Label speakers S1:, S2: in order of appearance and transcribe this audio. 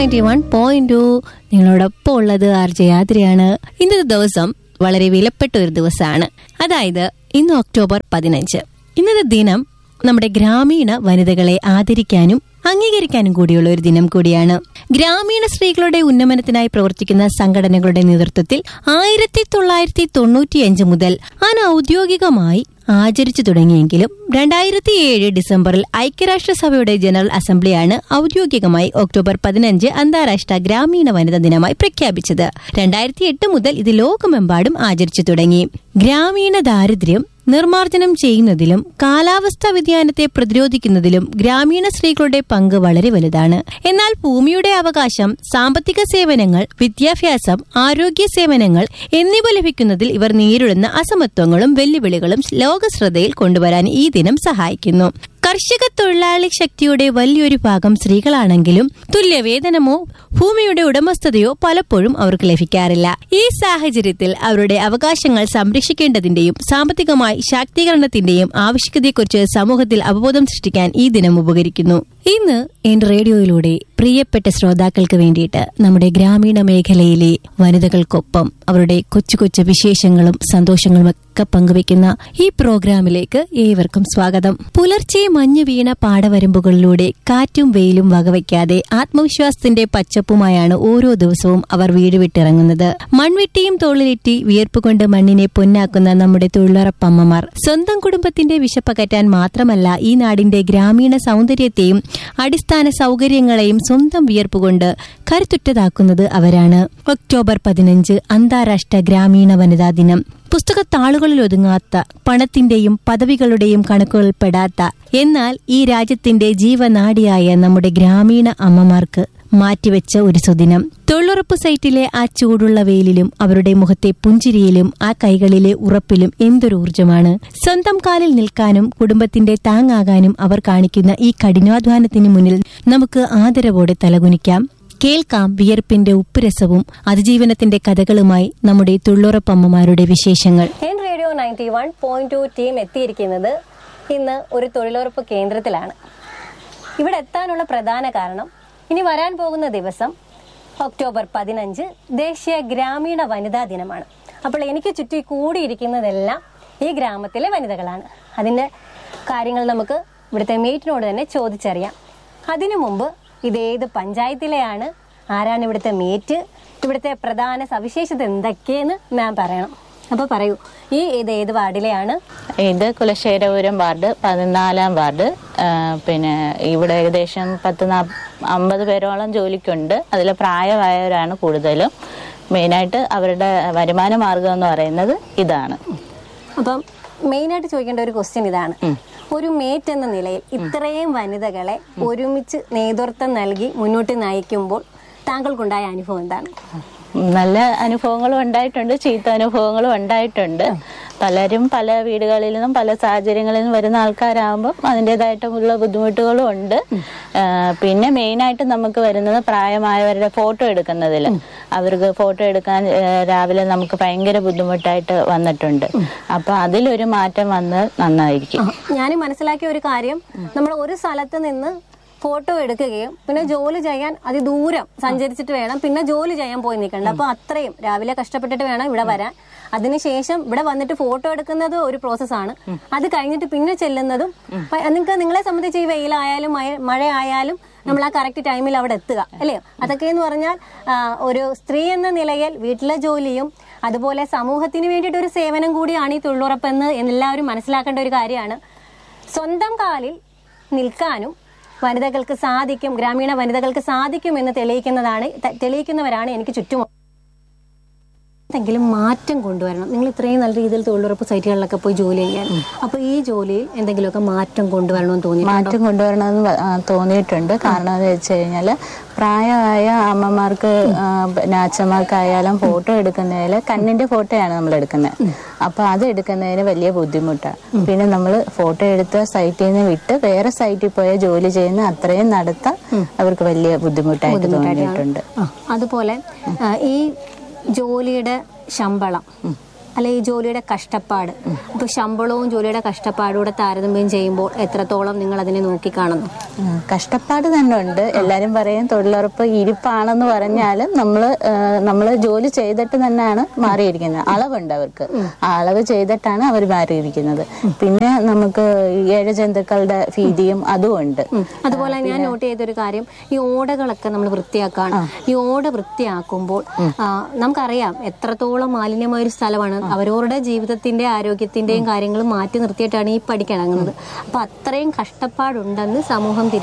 S1: ninety one point to നിങ്ങളോടൊപ്പം ഉള്ളത് R J യാത്രയാണ് ഇന്നത്തെ ദിവസം വളരെ വിലപ്പെട്ട ഒരു ദിവസമാണ് അതായത് ഇന്ന് ഒക്ടോബർ പതിനഞ്ച് ഇന്നത്തെ ദിനം നമ്മുടെ ഗ്രാമീണ വനിതകളെ ആദരിക്കാനും അംഗീകരിക്കാനും കൂടിയുള്ള ഒരു ദിനം കൂടിയാണ് ഗ്രാമീണ സ്ത്രീകളുടെ ഉന്നമനത്തിനായി പ്രവർത്തിക്കുന്ന സംഘടനകളുടെ നേതൃത്വത്തിൽ ആയിരത്തി തൊള്ളായിരത്തി തൊണ്ണൂറ്റിയഞ്ച് മുതൽ അനൌദ്യോഗികമായി ആചരിച്ചു തുടങ്ങിയെങ്കിലും രണ്ടായിരത്തി ഏഴ് ഡിസംബറിൽ ഐക്യരാഷ്ട്രസഭയുടെ ജനറൽ അസംബ്ലിയാണ് ഔദ്യോഗികമായി ഒക്ടോബർ പതിനഞ്ച് അന്താരാഷ്ട്ര ഗ്രാമീണ വനിതാ ദിനമായി പ്രഖ്യാപിച്ചത് രണ്ടായിരത്തി എട്ട് മുതൽ ഇത് ലോകമെമ്പാടും ആചരിച്ചു തുടങ്ങി ഗ്രാമീണ ദാരിദ്ര്യം നിർമ്മാർജ്ജനം ചെയ്യുന്നതിലും കാലാവസ്ഥാ വ്യതിയാനത്തെ പ്രതിരോധിക്കുന്നതിലും ഗ്രാമീണ സ്ത്രീകളുടെ പങ്ക് വളരെ വലുതാണ് എന്നാൽ ഭൂമിയുടെ അവകാശം സാമ്പത്തിക സേവനങ്ങൾ വിദ്യാഭ്യാസം ആരോഗ്യ സേവനങ്ങൾ എന്നിവ ലഭിക്കുന്നതിൽ ഇവർ നേരിടുന്ന അസമത്വങ്ങളും വെല്ലുവിളികളും ലോകശ്രദ്ധയിൽ കൊണ്ടുവരാൻ ഈ ദിനം സഹായിക്കുന്നു കർഷക തൊഴിലാളി ശക്തിയുടെ വലിയൊരു ഭാഗം സ്ത്രീകളാണെങ്കിലും തുല്യവേതനമോ ഭൂമിയുടെ ഉടമസ്ഥതയോ പലപ്പോഴും അവർക്ക് ലഭിക്കാറില്ല ഈ സാഹചര്യത്തിൽ അവരുടെ അവകാശങ്ങൾ സംരക്ഷിക്കേണ്ടതിന്റെയും സാമ്പത്തികമായി ശാക്തീകരണത്തിന്റെയും ആവശ്യകതയെക്കുറിച്ച് സമൂഹത്തിൽ അവബോധം സൃഷ്ടിക്കാൻ ഈ ദിനം ഉപകരിക്കുന്നു ഇന്ന് എന്റെ റേഡിയോയിലൂടെ പ്രിയപ്പെട്ട ശ്രോതാക്കൾക്ക് വേണ്ടിയിട്ട് നമ്മുടെ ഗ്രാമീണ മേഖലയിലെ വനിതകൾക്കൊപ്പം അവരുടെ കൊച്ചു കൊച്ചു വിശേഷങ്ങളും സന്തോഷങ്ങളും ഒക്കെ പങ്കുവെക്കുന്ന ഈ പ്രോഗ്രാമിലേക്ക് ഏവർക്കും സ്വാഗതം പുലർച്ചെ മഞ്ഞു വീണ പാടവരമ്പുകളിലൂടെ കാറ്റും വെയിലും വകവയ്ക്കാതെ ആത്മവിശ്വാസത്തിന്റെ പച്ചപ്പുമായാണ് ഓരോ ദിവസവും അവർ വീട് വിട്ടിറങ്ങുന്നത് മൺവെട്ടിയും തോളിലെറ്റി വിയർപ്പുകൊണ്ട് മണ്ണിനെ പൊന്നാക്കുന്ന നമ്മുടെ തൊഴിലുറപ്പമ്മമാർ സ്വന്തം കുടുംബത്തിന്റെ വിശപ്പകറ്റാൻ മാത്രമല്ല ഈ നാടിന്റെ ഗ്രാമീണ സൗന്ദര്യത്തെയും അടിസ്ഥാന സൗകര്യങ്ങളെയും സ്വന്തം വിയർപ്പുകൊണ്ട് കരുത്തുറ്റതാക്കുന്നത് അവരാണ് ഒക്ടോബർ പതിനഞ്ച് അന്താരാഷ്ട്ര ഗ്രാമീണ വനിതാ ദിനം പുസ്തകത്താളുകളിൽ ഒതുങ്ങാത്ത പണത്തിന്റെയും പദവികളുടെയും കണക്കുകൾ പെടാത്ത എന്നാൽ ഈ രാജ്യത്തിന്റെ ജീവനാഡിയായ നമ്മുടെ ഗ്രാമീണ അമ്മമാർക്ക് മാറ്റിവെച്ച ഒരു സുദിനം തൊഴിലുറപ്പ് സൈറ്റിലെ ആ ചൂടുള്ള വെയിലിലും അവരുടെ മുഖത്തെ പുഞ്ചിരിയിലും ആ കൈകളിലെ ഉറപ്പിലും എന്തൊരു ഊർജമാണ് സ്വന്തം കാലിൽ നിൽക്കാനും കുടുംബത്തിന്റെ താങ്ങാകാനും അവർ കാണിക്കുന്ന ഈ കഠിനാധ്വാനത്തിന് മുന്നിൽ നമുക്ക് ആദരവോടെ തലകുനിക്കാം കേൾക്കാം വിയർപ്പിന്റെ ഉപ്പുരസവും അതിജീവനത്തിന്റെ കഥകളുമായി നമ്മുടെ തൊഴിലുറപ്പമ്മമാരുടെ വിശേഷങ്ങൾ
S2: N radio ninety one point two team എത്തിയിരിക്കുന്നത് ഇന്ന് ഒരു തൊഴിലുറപ്പ് കേന്ദ്രത്തിലാണ് ഇവിടെ എത്താനുള്ള പ്രധാന കാരണം ഇനി വരാൻ പോകുന്ന ദിവസം ഒക്ടോബർ പതിനഞ്ച് ദേശീയ ഗ്രാമീണ വനിതാ ദിനമാണ് അപ്പോൾ എനിക്ക് ചുറ്റി കൂടിയിരിക്കുന്നതെല്ലാം ഈ ഗ്രാമത്തിലെ വനിതകളാണ് അതിൻ്റെ കാര്യങ്ങൾ നമുക്ക് ഇവിടുത്തെ മീറ്റിനോട് തന്നെ ചോദിച്ചറിയാം അതിനു മുമ്പ് ഇതേത് പഞ്ചായത്തിലെയാണ് ആരാണ് ഇവിടുത്തെ മീറ്റ് ഇവിടുത്തെ പ്രധാന സവിശേഷത എന്തൊക്കെയെന്ന് മാം പറയണം അപ്പോൾ പറയൂ ഈ ഇത് ഏത് വാർഡിലെയാണ്
S3: ഇത് കുലശേഖരപുരം വാർഡ് പതിനാലാം വാർഡ് ആ, പിന്നെ ഇവിടെ ഏകദേശം പത്ത് നാ അമ്പത് പേരോളം ജോലിക്കുണ്ട് അതിൽ പ്രായമായവരാണ് കൂടുതലും മെയിനായിട്ട് അവരുടെ വരുമാന മാർഗം എന്ന് പറയുന്നത് ഇതാണ്
S2: അപ്പം മെയിനായിട്ട് ചോദിക്കേണ്ട ഒരു ക്വസ്റ്റ്യൻ ഇതാണ് ഒരു മേറ്റ് എന്ന നിലയിൽ ഇത്രയും വനിതകളെ ഒരുമിച്ച് നേതൃത്വം നൽകി മുന്നോട്ട് നയിക്കുമ്പോൾ താങ്കൾക്കുണ്ടായ അനുഭവം എന്താണ്
S3: നല്ല അനുഭവങ്ങളും ഉണ്ടായിട്ടുണ്ട് ചീത്ത അനുഭവങ്ങളും ഉണ്ടായിട്ടുണ്ട് പലരും പല വീടുകളിൽ നിന്നും പല സാഹചര്യങ്ങളിൽ നിന്നും വരുന്ന ആൾക്കാരാകുമ്പോൾ അതിൻ്റെതായിട്ടുള്ള ബുദ്ധിമുട്ടുകളും ഉണ്ട് ആ, പിന്നെ മെയിനായിട്ട് നമുക്ക് വരുന്നത് പ്രായമായവരുടെ ഫോട്ടോ എടുക്കുന്നതിൽ അവർക്ക് ഫോട്ടോ എടുക്കാൻ ആ, രാവിലെ നമുക്ക് ഭയങ്കര ബുദ്ധിമുട്ടായിട്ട് വന്നിട്ടുണ്ട് അപ്പൊ അതിലൊരു മാറ്റം വന്നാൽ നന്നായിരിക്കും
S2: ഞാൻ മനസ്സിലാക്കിയ ഒരു കാര്യം നമ്മൾ ഒരു സ്ഥലത്ത് നിന്ന് ഫോട്ടോ എടുക്കുകയും പിന്നെ ജോലി ചെയ്യാൻ അതിദൂരം സഞ്ചരിച്ചിട്ട് വേണം പിന്നെ ജോലി ചെയ്യാൻ പോയി നിൽക്കണ്ട അപ്പൊ അത്രയും രാവിലെ കഷ്ടപ്പെട്ടിട്ട് വേണം ഇവിടെ വരാൻ അതിനുശേഷം ഇവിടെ വന്നിട്ട് ഫോട്ടോ എടുക്കുന്നത് ഒരു പ്രോസസ്സാണ് അത് കഴിഞ്ഞിട്ട് പിന്നെ ചെല്ലുന്നതും നിങ്ങൾക്ക് നിങ്ങളെ സംബന്ധിച്ച് ഈ വെയിലായാലും മഴ- മഴ ആയാലും നമ്മൾ ആ കറക്റ്റ് ടൈമിൽ അവിടെ എത്തുക അല്ലേ അതൊക്കെ എന്ന് പറഞ്ഞാൽ ആ, ഒരു സ്ത്രീ എന്ന നിലയിൽ വീട്ടിലെ ജോലിയും അതുപോലെ സമൂഹത്തിന് വേണ്ടിയിട്ട് ഒരു സേവനം കൂടിയാണ് ഈ തൊഴിലുറപ്പെന്ന് എല്ലാവരും മനസ്സിലാക്കേണ്ട ഒരു കാര്യമാണ് സ്വന്തം കാലിൽ നിൽക്കാനും വനിതകൾക്ക് സാധിക്കും ഗ്രാമീണ വനിതകൾക്ക് സാധിക്കും എന്ന് തെളിയിക്കുന്നതാണ് ത- തെളിയിക്കുന്നവരാണ് എനിക്ക് ചുറ്റും എന്തെങ്കിലും മാറ്റം കൊണ്ടുവരണം നിങ്ങൾ ഇത്രയും നല്ല രീതിയിൽ തൊഴിലുറപ്പ് സൈറ്റുകളിലൊക്കെ പോയി ജോലി ചെയ്യാൻ അപ്പൊ ഈ ജോലിയിൽ എന്തെങ്കിലുമൊക്കെ മാറ്റം കൊണ്ടുവരണമെന്ന് തോന്നി
S3: മാറ്റം കൊണ്ടുവരണമെന്ന് വ- ആ, തോന്നിയിട്ടുണ്ട് കാരണം എന്ന് വെച്ച് കഴിഞ്ഞാൽ പ്രായമായ അമ്മമാർക്ക് ആ, പിന്നെ അച്ഛന്മാർക്കായാലും ഫോട്ടോ എടുക്കുന്നതിൽ കണ്ണിന്റെ ഫോട്ടോയാണ് നമ്മൾ എടുക്കുന്നത് അപ്പൊ അത് എടുക്കുന്നതിന് വലിയ ബുദ്ധിമുട്ടാണ് പിന്നെ നമ്മൾ ഫോട്ടോ എടുത്ത സൈറ്റിൽ നിന്ന് വിട്ട് വേറെ സൈറ്റിൽ പോയ ജോലി ചെയ്യുന്ന അത്രയും നടത്താൻ അവർക്ക് വലിയ ബുദ്ധിമുട്ടായിട്ട് തോന്നിയിട്ടുണ്ട്
S2: ആ, അതുപോലെ ആ, ഈ ജോലിയുടെ ശമ്പളം അല്ലെ ഈ ജോലിയുടെ കഷ്ടപ്പാട് ഇപ്പൊ ശമ്പളവും ജോലിയുടെ കഷ്ടപ്പാടും കൂടെ താരതമ്യം ചെയ്യുമ്പോൾ എത്രത്തോളം നിങ്ങൾ അതിനെ നോക്കിക്കാണുന്നു
S3: ഉം, കഷ്ടപ്പാട് തന്നെ ഉണ്ട് എല്ലാരും പറയും തൊഴിലുറപ്പ് ഇരിപ്പാണെന്ന് പറഞ്ഞാലും നമ്മള് നമ്മൾ ജോലി ചെയ്തിട്ട് തന്നെയാണ് മാറിയിരിക്കുന്നത് അളവുണ്ട് അവർക്ക് ആ അളവ് ചെയ്തിട്ടാണ് അവർ മാറിയിരിക്കുന്നത് പിന്നെ നമുക്ക് ഈ ഏഴജന്തുക്കളുടെ ഭീതിയും അതും ഉണ്ട്
S2: അതുപോലെ ഞാൻ നോട്ട് ചെയ്തൊരു കാര്യം ഈ ഓടകളൊക്കെ നമ്മൾ വൃത്തിയാക്കാണ് ഈ ഓട വൃത്തിയാക്കുമ്പോൾ ആ, നമുക്കറിയാം എത്രത്തോളം മാലിന്യമായ ഒരു സ്ഥലമാണ് അവരവരുടെ ജീവിതത്തിന്റെ ആരോഗ്യത്തിന്റെയും കാര്യങ്ങളും മാറ്റി നിർത്തിയിട്ടാണ് ഈ പഠിക്കിണങ്ങുന്നത് അപ്പൊ അത്രയും കഷ്ടപ്പാടുണ്ടെന്ന് സമൂഹം തിരി